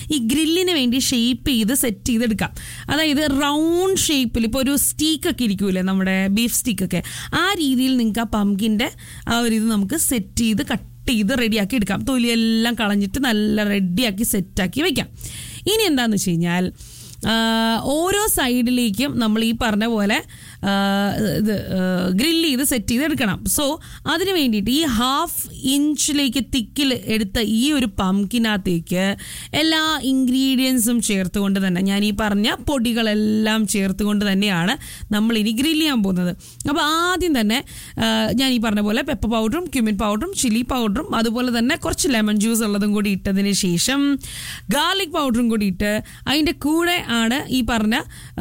ഈ ഗ്രില്ലിന് വേണ്ടി ഷേപ്പ് ചെയ്ത് സെറ്റ് ചെയ്തെടുക്കാം അതായത് റൗണ്ട് ഷേപ്പിൽ ഇപ്പോൾ ഒരു സ്റ്റീക്കൊക്കെ ഇരിക്കൂലേ നമ്മുടെ ബീഫ് സ്റ്റീക്കൊക്കെ ആ രീതിയിൽ നിങ്ങൾക്ക് ആ പംകിൻ്റെ ആ ഒരു ഇത് നമുക്ക് സെറ്റ് ചെയ്ത് കട്ട് ചെയ്ത് റെഡിയാക്കി എടുക്കാം തൊലിയെല്ലാം കളഞ്ഞിട്ട് നല്ല റെഡിയാക്കി സെറ്റാക്കി വെക്കാം ഇനി എന്താണെന്ന് വെച്ച് കഴിഞ്ഞാൽ ആ, ഓരോ സൈഡിലേക്കും നമ്മൾ ഈ പറഞ്ഞ പോലെ ആ, ഇത് ഗ്രില്ല് ചെയ്ത് സെറ്റ് ചെയ്ത് എടുക്കണം സോ അതിന് വേണ്ടിയിട്ട് ഈ ഹാഫ് ഇഞ്ചിലേക്ക് തിക്കിൽ എടുത്ത ഈ ഒരു പംകിനകത്തേക്ക് എല്ലാ ഇൻഗ്രീഡിയൻസും ചേർത്തുകൊണ്ട് തന്നെ ഞാൻ ഈ പറഞ്ഞ പൊടികളെല്ലാം ചേർത്തുകൊണ്ട് തന്നെയാണ് നമ്മൾ ഇനി ഗ്രില്ല് ചെയ്യാൻ പോകുന്നത് അപ്പോൾ ആദ്യം തന്നെ ആ, ഞാൻ ഈ പറഞ്ഞ പോലെ പെപ്പർ പൗഡറും ക്യുമിൻ പൗഡറും ചില്ലി പൗഡറും അതുപോലെ തന്നെ കുറച്ച് ലെമൺ ജ്യൂസ് ഉള്ളതും കൂടി ഇട്ടതിന് ശേഷം ഗാർലിക് പൗഡറും കൂടി ഇട്ട് അതിൻ്റെ കൂടെ ആണ് ഈ പറഞ്ഞ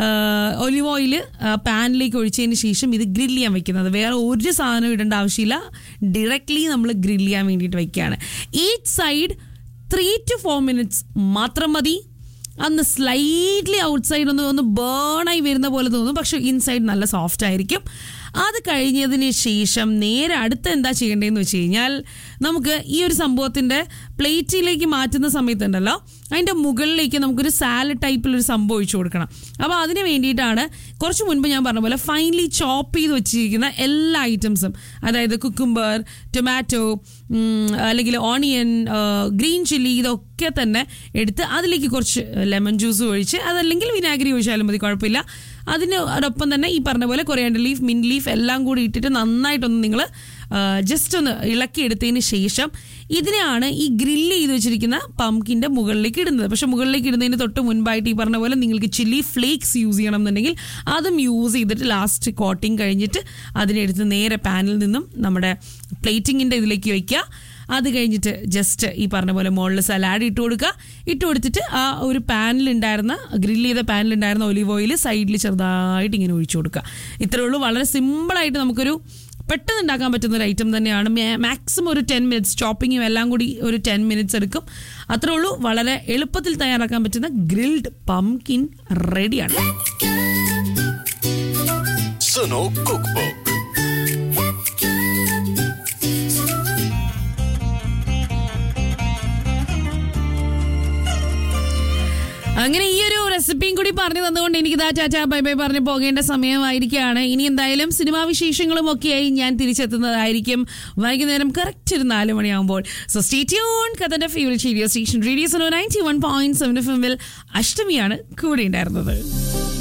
ഒലിവ് ഓയിൽ പാനിലേക്ക് ഒഴിച്ചതിന് ശേഷം ഇത് ഗ്രില്ല് ചെയ്യാൻ വെക്കുന്നത് വേറെ ഒരു സാധനം ഇടേണ്ട ആവശ്യമില്ല ഡയറക്റ്റ്ലി നമ്മൾ ഗ്രില്ല് ചെയ്യാൻ വേണ്ടിയിട്ട് വെക്കുകയാണ് each side three to four minutes മാത്രം മതി അന്ന് സ്ലൈറ്റ്ലി ഔട്ട് സൈഡ് ഒന്ന് ഒന്ന് ബേൺ ആയി വരുന്ന പോലെ തോന്നും പക്ഷെ ഇൻസൈഡ് നല്ല സോഫ്റ്റ് ആയിരിക്കും അത് കഴിഞ്ഞതിന് ശേഷം നേരെ അടുത്ത് എന്താ ചെയ്യേണ്ടതെന്ന് വെച്ച് കഴിഞ്ഞാൽ നമുക്ക് ഈ ഒരു സംഭവത്തിൻ്റെ പ്ലേറ്റിലേക്ക് മാറ്റുന്ന സമയത്തുണ്ടല്ലോ അതിൻ്റെ മുകളിലേക്ക് നമുക്കൊരു സാലഡ് ടൈപ്പിലൊരു സംഭവം ഒഴിച്ചു കൊടുക്കണം അപ്പോൾ അതിന് വേണ്ടിയിട്ടാണ് കുറച്ച് മുൻപ് ഞാൻ പറഞ്ഞ പോലെ ഫൈനലി ചോപ്പ് ചെയ്ത് വെച്ചിരിക്കുന്ന എല്ലാ ഐറ്റംസും അതായത് കുക്കുംബർ ടൊമാറ്റോ അല്ലെങ്കിൽ ഓണിയൻ ഗ്രീൻ ചില്ലി ഇതൊക്കെ തന്നെ എടുത്ത് അതിലേക്ക് കുറച്ച് ലെമൺ ജ്യൂസ് ഒഴിച്ച് അതല്ലെങ്കിൽ വിനാഗിരി ഒഴിച്ചാലും മതി കുഴപ്പമില്ല അതിനോടൊപ്പം തന്നെ ഈ പറഞ്ഞ പോലെ കൊറിയാണ്ടർ ലീഫ് മിൻ ലീഫ് എല്ലാം കൂടി ഇട്ടിട്ട് നന്നായിട്ടൊന്ന് നിങ്ങൾ ജസ്റ്റ് ഒന്ന് ഇളക്കി എടുത്തതിന് ശേഷം ഇതിനെയാണ് ഈ ഗ്രില്ല് ചെയ്ത് വെച്ചിരിക്കുന്ന പംകിൻ്റെ മുകളിലേക്ക് ഇടുന്നത് പക്ഷെ മുകളിലേക്ക് ഇടുന്നതിന് തൊട്ട് മുൻപായിട്ട് ഈ പറഞ്ഞ പോലെ നിങ്ങൾക്ക് ചില്ലി ഫ്ലേക്സ് യൂസ് ചെയ്യണം എന്നുണ്ടെങ്കിൽ അതും യൂസ് ചെയ്തിട്ട് ലാസ്റ്റ് കോട്ടിങ് കഴിഞ്ഞിട്ട് അതിനെടുത്ത് നേരെ പാനിൽ നിന്നും നമ്മുടെ പ്ലേറ്റിങ്ങിൻ്റെ ഇതിലേക്ക് വയ്ക്കുക അത് കഴിഞ്ഞിട്ട് ജസ്റ്റ് ഈ പറഞ്ഞ പോലെ മുകളിൽ സലാഡ് ഇട്ട് കൊടുക്കുക ഇട്ട് കൊടുത്തിട്ട് ആ ഒരു പാനിലുണ്ടായിരുന്ന ഗ്രില്ല് ചെയ്ത പാനിലുണ്ടായിരുന്ന ഒലിവ് ഓയിൽ സൈഡിൽ ചെറുതായിട്ട് ഇങ്ങനെ ഒഴിച്ചു കൊടുക്കുക ഇത്രയേ ഉള്ളൂ വളരെ സിമ്പിളായിട്ട് നമുക്കൊരു പെട്ടെന്ന് ഉണ്ടാക്കാൻ പറ്റുന്ന ഒരു ഐറ്റം തന്നെയാണ് മാക്സിമം ഒരു ടെൻ മിനിറ്റ്സ് ചോപ്പിങ്ങും എല്ലാം കൂടി ഒരു ടെൻ മിനിറ്റ്സ് എടുക്കും അത്രേ ഉള്ളൂ വളരെ എളുപ്പത്തിൽ തയ്യാറാക്കാൻ പറ്റുന്ന ഗ്രിൽഡ് പംകിൻ റെഡിയാണ് സുനോ കുക്ക് ബുക്ക് അങ്ങനെ ഈ ഒരു റെസിപ്പിയും കൂടി പറഞ്ഞു തന്നുകൊണ്ട് എനിക്ക് ഇതാ ടാറ്റാ ബൈ ബൈ പറഞ്ഞ് പോകേണ്ട സമയമായിരിക്കുകയാണ് ഇനി എന്തായാലും സിനിമാ വിശേഷങ്ങളും ഒക്കെയായി ഞാൻ തിരിച്ചെത്തുന്നതായിരിക്കും വൈകുന്നേരം കറക്റ്റ് ഒരു നാല് മണിയാകുമ്പോൾ സോ സ്റ്റേ ട്യൂൺ കഥന്റെ favourite radio station radio so ninety one point seven F എമ്മിൽ അഷ്ടമിയാണ് കൂടെ ഉണ്ടായിരുന്നത്